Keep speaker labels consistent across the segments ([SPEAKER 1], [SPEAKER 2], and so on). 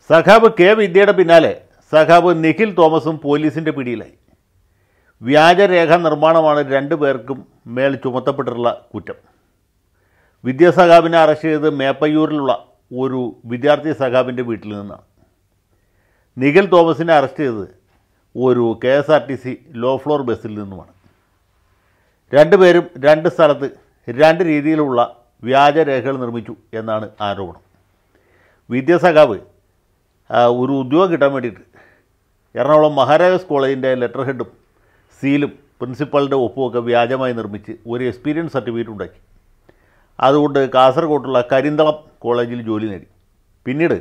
[SPEAKER 1] സഖാബ് K വിദ്യയുടെ പിന്നാലെ സഖാബ് നിഖിൽ തോമസും പോലീസിൻ്റെ പിടിയിലായി വ്യാജരേഖ നിർമ്മാണമാണ് രണ്ടു പേർക്കും മേൽ ചുമത്തപ്പെട്ടിട്ടുള്ള കുറ്റം വിദ്യാസഖാബിനെ അറസ്റ്റ് ചെയ്ത് മേപ്പയ്യൂരിലുള്ള ഒരു വിദ്യാർത്ഥി സഖാബിൻ്റെ വീട്ടിൽ നിന്നാണ് നിഖിൽ തോമസിനെ അറസ്റ്റ് ചെയ്തത് ഒരു K S R T C low floor ബസ്സിൽ നിന്നുമാണ് രണ്ടുപേരും രണ്ട് സ്ഥലത്ത് രണ്ട് രീതിയിലുള്ള വ്യാജരേഖകൾ നിർമ്മിച്ചു എന്നാണ് ആരോപണം വിദ്യാസഖാബ് ആ, ഒരു ഉദ്യോഗം കിട്ടാൻ വേണ്ടിയിട്ട് എറണാകുളം മഹാരാജാസ് കോളേജിൻ്റെ ലെറ്റർ ഹെഡും സീലും പ്രിൻസിപ്പളിൻ്റെ ഒപ്പുമൊക്കെ വ്യാജമായി നിർമ്മിച്ച് ഒരു എക്സ്പീരിയൻസ് സർട്ടിഫിക്കറ്റ് ഉണ്ടാക്കി അതുകൊണ്ട് കാസർഗോട്ടുള്ള കരിന്തളം കോളേജിൽ ജോലി നേടി പിന്നീട്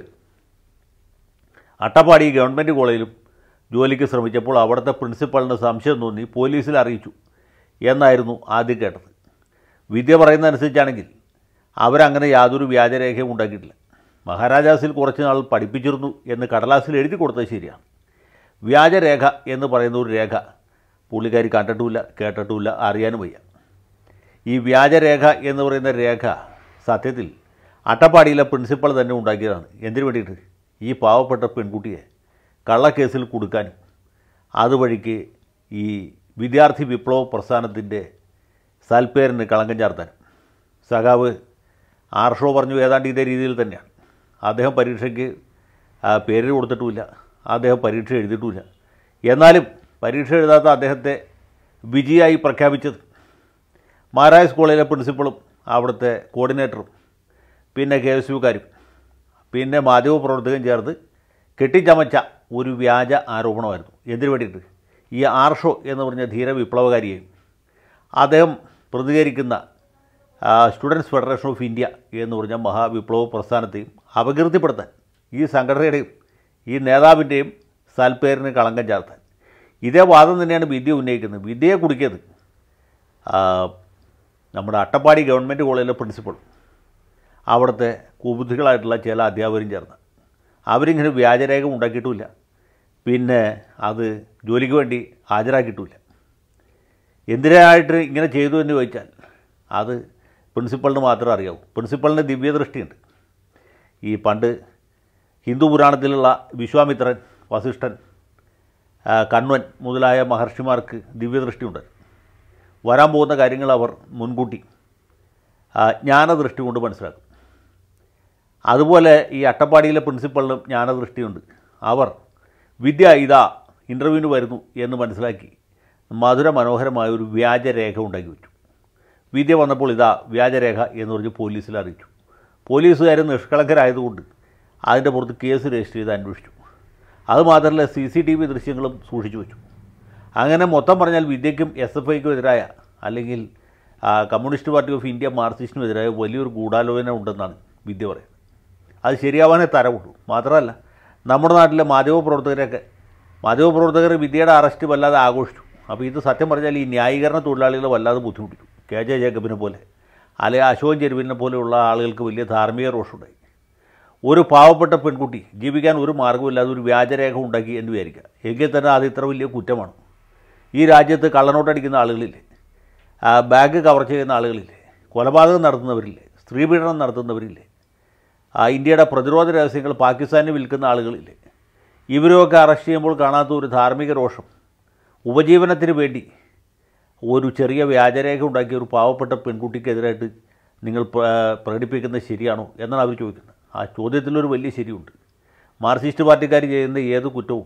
[SPEAKER 1] അട്ടപ്പാടി ഗവൺമെൻറ് കോളേജിലും ജോലിക്ക് ശ്രമിച്ചപ്പോൾ അവിടുത്തെ പ്രിൻസിപ്പളിന് സംശയം തോന്നി പോലീസിൽ അറിയിച്ചു എന്നായിരുന്നു ആദ്യം കേട്ടത് വിദ്യ പറയുന്നതനുസരിച്ചാണെങ്കിൽ അവരങ്ങനെ യാതൊരു വ്യാജരേഖയും ഉണ്ടാക്കിയിട്ടില്ല മഹാരാജാസിൽ കുറച്ച് നാൾ പഠിപ്പിച്ചിരുന്നു എന്ന് കടലാസിൽ എഴുതി കൊടുത്തത് ശരിയാണ് വ്യാജരേഖ എന്ന് പറയുന്ന ഒരു രേഖ പുള്ളിക്കാരി കണ്ടിട്ടുമില്ല കേട്ടിട്ടുമില്ല അറിയാനും വയ്യ ഈ വ്യാജരേഖ എന്ന് പറയുന്ന രേഖ സത്യത്തിൽ അട്ടപ്പാടിയിലെ പ്രിൻസിപ്പൾ തന്നെ ഉണ്ടാക്കിയതാണ് എന്തിനു വേണ്ടിയിട്ട് ഈ പാവപ്പെട്ട പെൺകുട്ടിയെ കള്ളക്കേസിൽ കൊടുക്കാനും അതുവഴിക്ക് ഈ വിദ്യാർത്ഥി വിപ്ലവ പ്രസ്ഥാനത്തിൻ്റെ സൽപ്പേരിന് കളങ്കം ചാർത്താനും സഖാവ് ആർഷോ പറഞ്ഞു ഏതാണ്ട് ഇതേ രീതിയിൽ തന്നെയാണ് അദ്ദേഹം പരീക്ഷയ്ക്ക് ആ, പേര് കൊടുത്തിട്ടുമില്ല അദ്ദേഹം പരീക്ഷ എഴുതിയിട്ടുമില്ല എന്നാലും പരീക്ഷ എഴുതാത്ത അദ്ദേഹത്തെ വിജയായി പ്രഖ്യാപിച്ചത് മഹാരാജ് കോളേജിലെ പ്രിൻസിപ്പളും അവിടുത്തെ കോർഡിനേറ്ററും പിന്നെ കെ എസ് യുക്കാരും പിന്നെ മാധ്യമപ്രവർത്തകരും ചേർത്ത് കെട്ടിച്ചമച്ച ഒരു വ്യാജ ആരോപണമായിരുന്നു എന്തിനു വേണ്ടിയിട്ട് ഈ ആർഷോ എന്ന് പറഞ്ഞ ധീര വിപ്ലവകാരിയെയും അദ്ദേഹം പ്രതികരിക്കുന്ന സ്റ്റുഡൻസ് ഫെഡറേഷൻ ഓഫ് ഇന്ത്യ എന്ന് പറഞ്ഞ മഹാവിപ്ലവ പ്രസ്ഥാനത്തെയും അപകീർത്തിപ്പെടുത്താൻ ഈ സംഘടനയുടെയും ഈ നേതാവിൻ്റെയും സൽപ്പേരിന് കളങ്കം ചാർത്താൻ ഇതേ വാദം തന്നെയാണ് വിദ്യ ഉന്നയിക്കുന്നത് വിദ്യയെ കുടിക്കിയത് ആ, നമ്മുടെ അട്ടപ്പാടി ഗവൺമെൻറ് കോളേജിലെ പ്രിൻസിപ്പൾ അവിടുത്തെ കുബുദ്ധികളായിട്ടുള്ള ചില അധ്യാപകരും ചേർന്ന് അവരിങ്ങനെ വ്യാജരേഖ ഉണ്ടാക്കിയിട്ടുമില്ല പിന്നെ അത് ജോലിക്ക് വേണ്ടി ഹാജരാക്കിയിട്ടുമില്ല എന്തിനായിട്ട് ഇങ്ങനെ ചെയ്തു എന്ന് ചോദിച്ചാൽ അത് പ്രിൻസിപ്പളിന് മാത്രമേ അറിയാവൂ പ്രിൻസിപ്പളിന് ദിവ്യദൃഷ്ടിയുണ്ട് ഈ പണ്ട് ഹിന്ദു പുരാണത്തിലുള്ള വിശ്വാമിത്രൻ വസിഷ്ഠൻ ആ, കണ്വൻ മുതലായ മഹർഷിമാർക്ക് ദിവ്യദൃഷ്ടിയുണ്ട് വരാൻ പോകുന്ന കാര്യങ്ങൾ അവർ മുൻകൂട്ടി ആ, ജ്ഞാനദൃഷ്ടി കൊണ്ട് മനസ്സിലാക്കും അതുപോലെ ഈ അട്ടപ്പാടിയിലെ പ്രിൻസിപ്പളിനും ജ്ഞാനദൃഷ്ടിയുണ്ട് അവർ വിദ്യ ഇതാ ഇൻ്റർവ്യൂവിന് വരുന്നു എന്ന് മനസ്സിലാക്കി മധുര മനോഹരമായ ഒരു വ്യാജരേഖ ഉണ്ടാക്കി വെച്ചു വിദ്യ വന്നപ്പോൾ ഇതാ വ്യാജരേഖ എന്ന് പറഞ്ഞ് പോലീസിൽ അറിയിച്ചു പോലീസുകാർ നിഷ്കളങ്കരായതുകൊണ്ട് അതിൻ്റെ പുറത്ത് കേസ് രജിസ്റ്റർ ചെയ്ത് അന്വേഷിച്ചു അതുമാത്രമല്ല സി സി ടി വി ദൃശ്യങ്ങളും സൂക്ഷിച്ചു വെച്ചു അങ്ങനെ മൊത്തം പറഞ്ഞാൽ വിദ്യയ്ക്കും എസ് എഫ് ഐക്കും എതിരായ അല്ലെങ്കിൽ ആ, കമ്മ്യൂണിസ്റ്റ് പാർട്ടി ഓഫ് ഇന്ത്യ മാർക്സിസ്റ്റിനും എതിരായ വലിയൊരു ഗൂഢാലോചന ഉണ്ടെന്നാണ് വിദ്യ പറയുന്നത് അത് ശരിയാവാനേ തരവുള്ളൂ മാത്രമല്ല നമ്മുടെ നാട്ടിലെ മാധ്യമപ്രവർത്തകരൊക്കെ മാധ്യമപ്രവർത്തകർ വിദ്യയുടെ അറസ്റ്റ് വല്ലാതെ ആഘോഷിച്ചു അപ്പോൾ ഇത് സത്യം പറഞ്ഞാൽ ഈ ന്യായീകരണ തൊഴിലാളികളെ വല്ലാതെ ബുദ്ധിമുട്ടിച്ചു കെ ജെ ജേക്കബിനെ പോലെ അല്ലെങ്കിൽ അശോകൻ ചെരുവിനെ പോലെയുള്ള ആളുകൾക്ക് വലിയ ധാർമ്മിക രോഷമുണ്ടായി ഒരു പാവപ്പെട്ട പെൺകുട്ടി ജീവിക്കാൻ ഒരു മാർഗ്ഗമില്ലാതെ ഒരു വ്യാജരേഖ ഉണ്ടാക്കി എന്ന് വിചാരിക്കുക എങ്കിൽ തന്നെ അത് ഇത്ര വലിയ കുറ്റമാണ് ഈ രാജ്യത്ത് കള്ളനോട്ടടിക്കുന്ന ആളുകളില്ലേ ആ, ബാഗ് കവർ ചെയ്യുന്ന ആളുകളില്ലേ കൊലപാതകം നടത്തുന്നവരില്ലേ സ്ത്രീപീഡനം നടത്തുന്നവരില്ലേ ആ, ഇന്ത്യയുടെ പ്രതിരോധ രഹസ്യങ്ങൾ പാകിസ്ഥാനിന് വിൽക്കുന്ന ആളുകളില്ലേ ഇവരെയൊക്കെ അറസ്റ്റ് ചെയ്യുമ്പോൾ കാണാത്ത ഒരു ധാർമ്മിക രോഷം ഉപജീവനത്തിന് വേണ്ടി ഒരു ചെറിയ വ്യാജരേഖ ഉണ്ടാക്കിയ ഒരു പാവപ്പെട്ട പെൺകുട്ടിക്കെതിരായിട്ട് നിങ്ങൾ പ്ര- പ്രകടിപ്പിക്കുന്നത് ശരിയാണോ എന്നാണ് അവർ ചോദിക്കുന്നത് ആ ചോദ്യത്തിലൊരു വലിയ ശരിയുണ്ട് മാർക്സിസ്റ്റ് പാർട്ടിക്കാർ ചെയ്യുന്ന ഏത് കുറ്റവും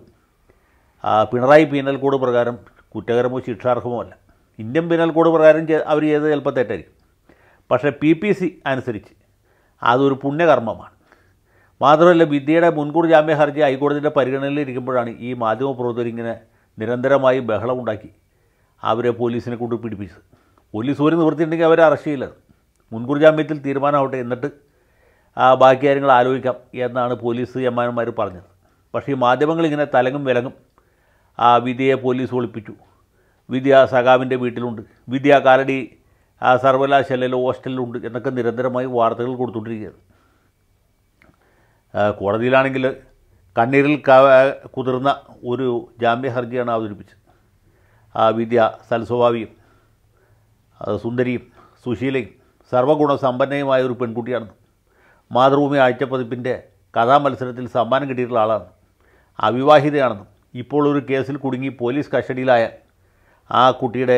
[SPEAKER 1] ആ, പിണറായി പീനൽ കോഡ് പ്രകാരം കുറ്റകരമോ ശിക്ഷാർഹമോ അല്ല ഇന്ത്യൻ പീനൽ കോഡ് പ്രകാരം ചെ- അവർ ചെയ്തത് ചിലപ്പോൾ തെറ്റായിരിക്കും പക്ഷേ പി പി സി അനുസരിച്ച് അതൊരു പുണ്യകർമ്മമാണ് മാത്രമല്ല വിദ്യയുടെ മുൻകൂർ ജാമ്യ ഹർജി ഹൈക്കോടതിയുടെ പരിഗണനയിൽ ഇരിക്കുമ്പോഴാണ് ഈ മാധ്യമപ്രവർത്തകർ ഇങ്ങനെ നിരന്തരമായി ബഹളമുണ്ടാക്കി അവരെ പോലീസിനെ കൊണ്ട് പിടിപ്പിച്ചത് പോലീസ് ഒരു നിവൃത്തിയുണ്ടെങ്കിൽ അവരെ അറസ്റ്റ് ചെയ്യില്ല മുൻകൂർ ജാമ്യത്തിൽ തീരുമാനമാവട്ടെ എന്നിട്ട് ആ ബാക്കി കാര്യങ്ങൾ ആലോചിക്കാം എന്നാണ് പോലീസ് എമ്മാനന്മാർ പറഞ്ഞത് പക്ഷേ ഈ മാധ്യമങ്ങൾ ഇങ്ങനെ തലങ്ങും വിലങ്ങും ആ വിദ്യയെ പോലീസ് ഒളിപ്പിച്ചു വിദ്യ സഖാവിൻ്റെ വീട്ടിലുണ്ട് വിദ്യ കാലടി ആ സർവകലാശാലയിലെ ഹോസ്റ്റലിലുണ്ട് എന്നൊക്കെ നിരന്തരമായി വാർത്തകൾ കൊടുത്തുകൊണ്ടിരിക്കുകയാണ് ആ, കോടതിയിലാണെങ്കിൽ കണ്ണീരിൽ ക- കുതിർന്ന ഒരു ജാമ്യ ഹർജിയാണ് അവതരിപ്പിച്ചത് ആ വിദ്യ സൽസ്വഭാവിയും അത് സുന്ദരിയും സുശീലയും സർവ്വഗുണ സമ്പന്നയുമായ ഒരു പെൺകുട്ടിയാണെന്നും മാതൃഭൂമി ആഴ്ചപ്പതിപ്പിൻ്റെ കഥാമത്സരത്തിൽ സമ്മാനം കിട്ടിയിട്ടുള്ള ആളാണ് അവിവാഹിതയാണെന്നും ഇപ്പോൾ ഒരു കേസിൽ കുടുങ്ങി പോലീസ് കസ്റ്റഡിയിലായ ആ കുട്ടിയുടെ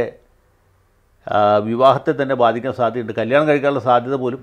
[SPEAKER 1] ആ, വിവാഹത്തെ തന്നെ ബാധിക്കാൻ സാധ്യതയുണ്ട് കല്യാണം കഴിക്കാനുള്ള സാധ്യത പോലും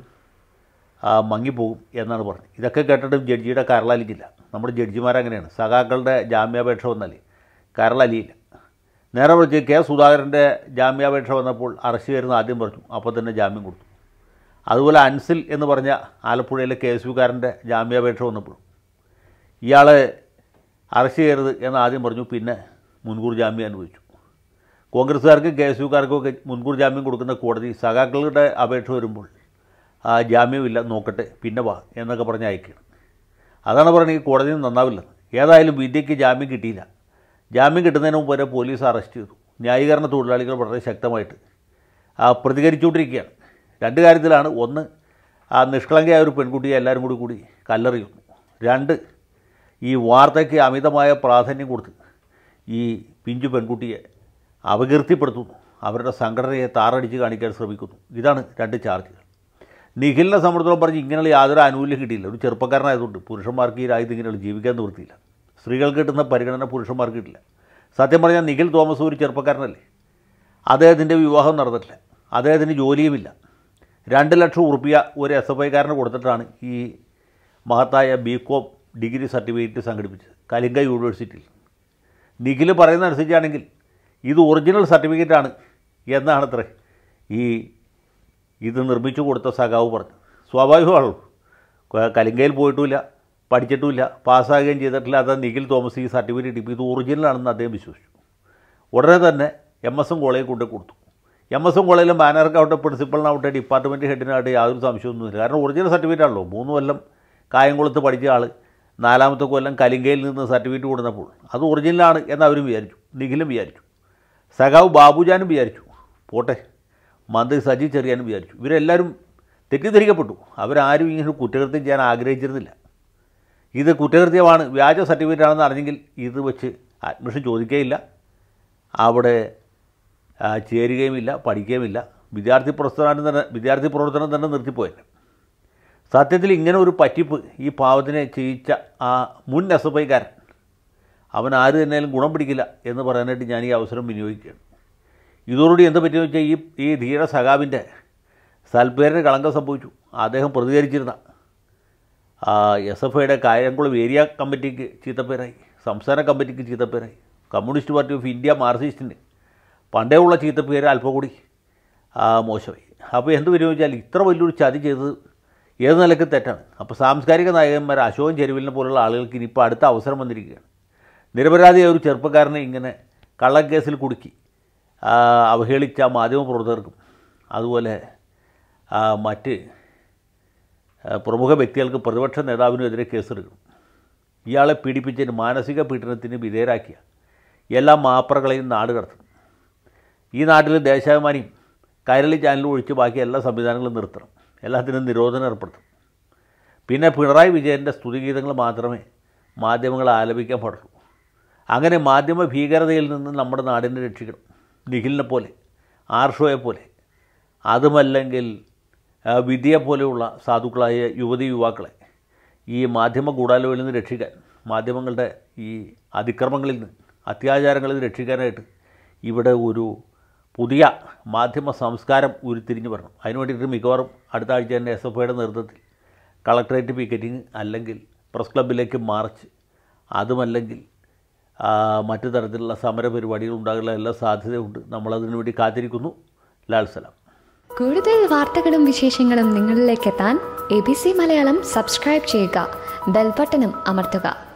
[SPEAKER 1] ആ, മങ്ങിപ്പോകും എന്നാണ് പറഞ്ഞത് ഇതൊക്കെ കേട്ടിട്ടും ജഡ്ജിയുടെ കരളലിഞ്ഞില്ല നമ്മുടെ ജഡ്ജിമാരങ്ങനെയാണ് സഖാക്കളുടെ ജാമ്യാപേക്ഷ വന്നാൽ കരളലിയില്ല നേരെ മറിച്ച് കെ സുധാകരൻ്റെ ജാമ്യാപേക്ഷ വന്നപ്പോൾ അറസ്റ്റ് ചെയ്യുന്ന ആദ്യം പറഞ്ഞു അപ്പോൾ തന്നെ ജാമ്യം കൊടുത്തു അതുപോലെ അൻസിൽ എന്ന് പറഞ്ഞ ആലപ്പുഴയിലെ കെ എസ് യുക്കാരൻ്റെ ജാമ്യാപേക്ഷ വന്നപ്പോൾ ഇയാളെ അറസ്റ്റ് ചെയ്യരുത് എന്ന് ആദ്യം പറഞ്ഞു പിന്നെ മുൻകൂർ ജാമ്യം അനുവദിച്ചു കോൺഗ്രസ്സുകാർക്കും കെ എസ് യുക്കാർക്കും ഒക്കെ മുൻകൂർ ജാമ്യം കൊടുക്കുന്ന കോടതി സഖാക്കളുടെ അപേക്ഷ വരുമ്പോൾ ആ ജാമ്യമില്ല നോക്കട്ടെ പിന്നെ വാ എന്നൊക്കെ പറഞ്ഞ് അയക്കുകയാണ് അതാണ് പറയുന്നത് ഈ കോടതിയിൽ നന്നാവില്ലെന്ന് ഏതായാലും വിദ്യയ്ക്ക് ജാമ്യം കിട്ടിയില്ല ജാമ്യം കിട്ടുന്നതിന് മുമ്പ് വരെ പോലീസ് അറസ്റ്റ് ചെയ്തു ന്യായീകരണ തൊഴിലാളികൾ വളരെ ശക്തമായിട്ട് ആ, പ്രതികരിച്ചുകൊണ്ടിരിക്കുകയാണ് രണ്ട് കാര്യത്തിലാണ് ഒന്ന് ആ നിഷ്കളങ്കയായ ഒരു പെൺകുട്ടിയെ എല്ലാവരും കൂടി കൂടി കല്ലെറിയുന്നു രണ്ട് ഈ വാർത്തയ്ക്ക് അമിതമായ പ്രാധാന്യം കൊടുത്ത് ഈ പിഞ്ചു പെൺകുട്ടിയെ അപകീർത്തിപ്പെടുത്തുന്നു അവരുടെ സംഘടനയെ താറടിച്ച് കാണിക്കാൻ ശ്രമിക്കുന്നു ഇതാണ് രണ്ട് ചാർജുകൾ നിഖിലിനെ സംബന്ധിച്ചോളം പറഞ്ഞ് ഇങ്ങനെയുള്ള യാതൊരു ആനുകൂല്യം കിട്ടിയില്ല ഒരു ചെറുപ്പക്കാരനായതുകൊണ്ട് പുരുഷന്മാർക്ക് ഈ രാജ്യത്ത് ഇങ്ങനെയുള്ള ജീവിക്കാൻ നിവൃത്തിയില്ല സ്ത്രീകൾക്ക് കിട്ടുന്ന പരിഗണന പുരുഷന്മാർക്ക് കിട്ടില്ല സത്യം പറഞ്ഞാൽ നിഖിൽ തോമസ് ഒരു ചെറുപ്പക്കാരനല്ലേ അദ്ദേഹത്തിൻ്റെ വിവാഹം നടന്നിട്ടില്ല അദ്ദേഹത്തിന് ജോലിയുമില്ല രണ്ട് ലക്ഷം ഉറുപ്പിയ ഒരു എസ് എഫ് ഐക്കാരന് കൊടുത്തിട്ടാണ് ഈ മഹത്തായ ബി കോം ഡിഗ്രി സർട്ടിഫിക്കറ്റ് സംഘടിപ്പിച്ചത് കലിംഗ യൂണിവേഴ്സിറ്റിയിൽ നിഖിൽ പറയുന്ന അനുസരിച്ചാണെങ്കിൽ ഇത് ഒറിജിനൽ സർട്ടിഫിക്കറ്റാണ് എന്നാണത്രേ ഈ ഇത് നിർമ്മിച്ചു കൊടുത്ത സഖാവ് പറഞ്ഞു സ്വാഭാവികമാണല്ലോ ക- കലിംഗയിൽ പോയിട്ടുമില്ല പഠിച്ചിട്ടുമില്ല പാസ്സാകുകയും ചെയ്തിട്ടില്ലാത്ത നിഖിൽ തോമസ് ഈ സർട്ടിഫിക്കറ്റ് ഇപ്പോൾ ഇത് ഒറിജിനലാണെന്ന് അദ്ദേഹം വിശ്വസിച്ചു ഉടനെ തന്നെ എം എസ് എം കോളേജിൽ കൊണ്ട് കൊടുത്തു എം എസ് എം കോളേജിലെ മാനേജർക്കാവട്ടെ പ്രിൻസിപ്പളിനാവട്ടെ ഡിപ്പാർട്ട്മെൻറ്റ് ഹെഡിനാവട്ടെ യാതൊരു സംശയമൊന്നുമില്ല കാരണം ഒറിജിനൽ സർട്ടിഫിക്കറ്റ് ആണല്ലോ മൂന്ന് കൊല്ലം കായംകുളത്ത് പഠിച്ച ആൾ നാലാമത്തെ കൊല്ലം കലിംഗയിൽ നിന്ന് സർട്ടിഫിക്കറ്റ് കൊടുത്തപ്പോൾ അത് ഒറിജിനലാണ് എന്ന് അവരും വിചാരിച്ചു നിഖിലും വിചാരിച്ചു സഖാവ് ബാബുജാനും വിചാരിച്ചു പോട്ടെ മന്ത്രി സജി ചെറിയാനും വിചാരിച്ചു ഇവരെല്ലാവരും തെറ്റിദ്ധരിക്കപ്പെട്ടു അവരാരും ഇങ്ങനെ ഒരു കുറ്റകൃത്യം ചെയ്യാൻ ആഗ്രഹിച്ചിരുന്നില്ല ഇത് കുറ്റകൃത്യമാണ് വ്യാജ സർട്ടിഫിക്കറ്റ് ആണെന്ന് അറിഞ്ഞെങ്കിൽ ഇത് വെച്ച് അഡ്മിഷൻ ചോദിക്കുകയില്ല അവിടെ ആ, ചേരുകയുമില്ല പഠിക്കുകയുമില്ല വിദ്യാർത്ഥി പ്രവർത്തനം തന്നെ വിദ്യാർത്ഥി പ്രവർത്തനം തന്നെ നിർത്തിപ്പോയത് സത്യത്തിൽ ഇങ്ങനെ ഒരു പറ്റിപ്പ് ഈ പാവത്തിനെ ചെയ്യിച്ച ആ മുൻ എസ് എഫ് ഐക്കാരൻ അവൻ ആര് തന്നെയാലും ഗുണം പിടിക്കില്ല എന്ന് പറയാനായിട്ട് ഞാൻ ഈ അവസരം വിനിയോഗിക്കുകയാണ് ഇതോടുകൂടി എന്ത് പറ്റിയെന്ന് വെച്ചാൽ ഈ ഈ ധീര സഖാവിൻ്റെ സൽപ്പേരിന് കളങ്കം സംഭവിച്ചു അദ്ദേഹം പ്രതികരിച്ചിരുന്ന എസ് എഫ് ഐയുടെ കായംകുളം ഏരിയ കമ്മിറ്റിക്ക് ചീത്തപ്പേരായി സംസ്ഥാന കമ്മിറ്റിക്ക് ചീത്തപ്പേരായി കമ്മ്യൂണിസ്റ്റ് പാർട്ടി ഓഫ് ഇന്ത്യ മാർക്സിസ്റ്റിന് പണ്ടേ ഉള്ള ചീത്തപ്പേര് അല്പം കൂടി ആ, മോശമായി അപ്പോൾ എന്ത് വരുമെന്ന് വെച്ചാൽ ഇത്ര വലിയൊരു ചതി ചെയ്തത് ഏത് നിലയ്ക്ക് തെറ്റാണ് അപ്പോൾ സാംസ്കാരിക നായകന്മാർ അശോകൻ ചെരുവിലിനെ പോലുള്ള ആളുകൾക്ക് ഇനിയിപ്പോൾ അടുത്ത അവസരം വന്നിരിക്കുകയാണ് നിരപരാധിയായ ഒരു ചെറുപ്പക്കാരനെ ഇങ്ങനെ കള്ളക്കേസിൽ കുടുക്കി ആ, അവഹേളിച്ച മാധ്യമപ്രവർത്തകർക്കും അതുപോലെ ആ, മറ്റ് ആ, പ്രമുഖ വ്യക്തികൾക്ക് പ്രതിപക്ഷ നേതാവിനുമെതിരെ കേസെടുക്കണം ഇയാളെ പീഡിപ്പിച്ചതിന് മാനസിക പീഡനത്തിന് വിധേയരാക്കിയ എല്ലാ മാപ്പറകളെയും നാട് കടത്തണം ഈ നാട്ടിൽ ദേശാഭിമാനിയും കൈരളി ചാനലും ഒഴിച്ച് ബാക്കി എല്ലാ സംവിധാനങ്ങളും നിർത്തണം എല്ലാത്തിനും നിരോധനം ഏർപ്പെടുത്തണം പിന്നെ പിണറായി വിജയൻ്റെ സ്തുതിഗീതങ്ങൾ മാത്രമേ മാധ്യമങ്ങൾ ആലപിക്കാൻ പാടുള്ളൂ അങ്ങനെ മാധ്യമ ഭീകരതയിൽ നിന്ന് നമ്മുടെ നാടിനെ രക്ഷിക്കണം നിഖിലിനെ പോലെ ആർഷോയെ പോലെ അതുമല്ലെങ്കിൽ ആ, വിധിയെ പോലെയുള്ള സാധുക്കളായ യുവതി യുവാക്കളെ ഈ മാധ്യമ ഗൂഢാലോചനയിൽ നിന്ന് രക്ഷിക്കാൻ മാധ്യമങ്ങളുടെ ഈ അതിക്രമങ്ങളിൽ നിന്ന് അത്യാചാരങ്ങളിൽ നിന്ന് രക്ഷിക്കാനായിട്ട് ഇവിടെ ഒരു പുതിയ മാധ്യമ സംസ്കാരം ഉരുത്തിരിഞ്ഞ് വരണം അതിന് വേണ്ടിയിട്ട് മിക്കവാറും അടുത്ത ആഴ്ച തന്നെ എസ് എഫ് ഐയുടെ നേതൃത്വത്തിൽ കളക്ടറേറ്റ് പിക്കറ്റിങ് അല്ലെങ്കിൽ പ്രസ് ക്ലബിലേക്ക് മാർച്ച് അതുമല്ലെങ്കിൽ ആ, മറ്റു തരത്തിലുള്ള സമര പരിപാടികൾ ഉണ്ടാകാനുള്ള എല്ലാ സാധ്യതയുണ്ട് നമ്മളതിനു വേണ്ടി കാത്തിരിക്കുന്നു ലാൽ സലാം
[SPEAKER 2] കൂടുതൽ വാർത്തകളും വിശേഷങ്ങളും നിങ്ങളിലേക്ക് എത്താൻ A B C Malayalam subscribe ചെയ്യുക ബെൽബട്ടനും അമർത്തുക